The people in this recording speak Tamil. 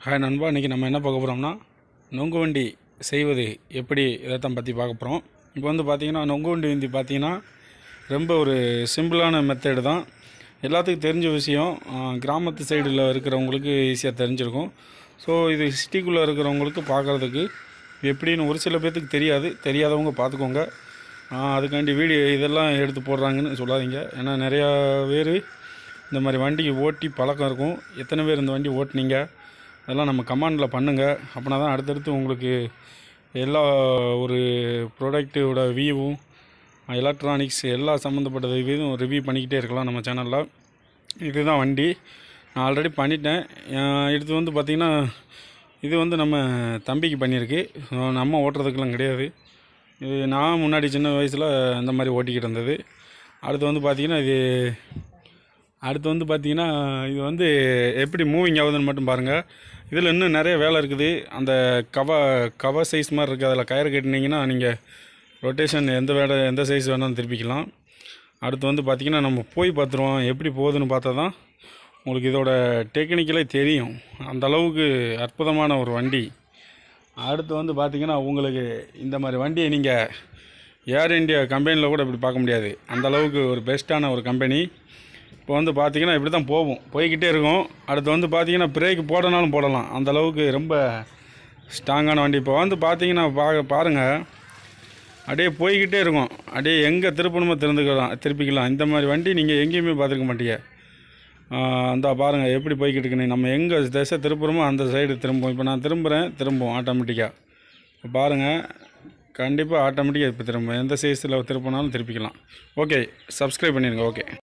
ஹாய் நண்பா இன்றைக்கி நம்ம என்ன பார்க்க போகிறோம்னா நொங்கு வண்டி செய்வது எப்படி இதைத்தான் பற்றி பார்க்க போகிறோம் இப்போ வந்து பார்த்திங்கன்னா நொங்கு வண்டி வந்து பார்த்திங்கன்னா ரொம்ப ஒரு சிம்பிளான மெத்தேடு தான் எல்லாத்துக்கும் தெரிஞ்ச விஷயம் ஆ, கிராமத்து சைடில் இருக்கிறவங்களுக்கு ஈஸியாக தெரிஞ்சிருக்கும் ஸோ இது சிட்டிக்குள்ளே இருக்கிறவங்களுக்கு பார்க்குறதுக்கு எப்படின்னு ஒரு சில பேர்த்துக்கு தெரியாது தெரியாதவங்க பார்த்துக்கோங்க ஆ, அதுக்காண்டி வீடியோ இதெல்லாம் எடுத்து போடுறாங்கன்னு சொல்லாதீங்க ஏன்னா நிறையா பேர் இந்த மாதிரி வண்டிக்கு ஓட்டி பழக்கம் இருக்கும் எத்தனை பேர் இந்த வண்டி ஓட்டுனீங்க அதெல்லாம் நம்ம கமாண்டில் பண்ணுங்கள் அப்படின்னா தான் அடுத்தடுத்து உங்களுக்கு எல்லா ஒரு ப்ராடக்ட்டோட வியூவும் எலக்ட்ரானிக்ஸ் எல்லா சம்மந்தப்பட்ட இதுவும் ரிவ்யூ பண்ணிக்கிட்டே இருக்கலாம் நம்ம சேனலில் இதுதான் வண்டி நான் ஆல்ரெடி பண்ணிட்டேன் அஹ் எடுத்து வந்து பார்த்திங்கன்னா இது வந்து நம்ம தம்பிக்கு பண்ணியிருக்கு அஹ் நம்ம ஓட்டுறதுக்கெல்லாம் கிடையாது இது நான் முன்னாடி சின்ன வயசில் இந்த மாதிரி ஓட்டிக்கிட்டு இருந்தது அடுத்து வந்து பார்த்திங்கன்னா இது அடுத்து வந்து பார்த்தீங்கன்னா இது வந்து எப்படி மூவிங் ஆகுதுன்னு மட்டும் பாருங்கள் இதில் இன்னும் நிறைய வேலை இருக்குது அந்த கவ கவர் சைஸ் மாதிரி இருக்குது அதில் கயிறு கட்டினீங்கன்னா நீங்கள் ரொட்டேஷன் எந்த வேலை எந்த சைஸ் வேணாலும் திருப்பிக்கலாம் அடுத்து வந்து பார்த்திங்கன்னா நம்ம போய் பார்த்துருவோம் எப்படி போகுதுன்னு பார்த்தா தான் உங்களுக்கு இதோட டெக்னிக்கலே தெரியும் அந்த அளவுக்கு அற்புதமான ஒரு வண்டி அடுத்து வந்து பார்த்திங்கன்னா உங்களுக்கு இந்த மாதிரி வண்டியை நீங்கள் ஏர் இந்தியா கம்பெனியில் கூட இப்படி பார்க்க முடியாது அந்த அளவுக்கு ஒரு பெஸ்ட்டான ஒரு கம்பெனி இப்போ வந்து பார்த்தீங்கன்னா இப்படி தான் போகும் போய்கிட்டே இருக்கும் அடுத்து வந்து பார்த்தீங்கன்னா பிரேக் போடனாலும் போடலாம் அந்த அளவுக்கு ரொம்ப ஸ்ட்ராங்கான வண்டி இப்போ வந்து பார்த்தீங்கன்னா பா பாருங்கள் அப்படியே போய்கிட்டே இருக்கும் அப்படியே எங்கே திருப்பணுமோ திறந்துக்கலாம் திருப்பிக்கலாம் இந்த மாதிரி வண்டி நீங்கள் எங்கேயுமே பார்த்துருக்க மாட்டீங்க அந்த பாருங்கள் எப்படி போய்கிட்டு இருக்குன்னு நம்ம எங்கே திசை திருப்புறோமோ அந்த சைடு திரும்பும் இப்போ நான் திரும்புகிறேன் திரும்பும் ஆட்டோமேட்டிக்காக இப்போ பாருங்கள் கண்டிப்பாக ஆட்டோமேட்டிக்காக இப்போ திரும்பும் எந்த சைஸில் திருப்பினாலும் திருப்பிக்கலாம் ஓகே சப்ஸ்கிரைப் பண்ணிடுங்க ஓகே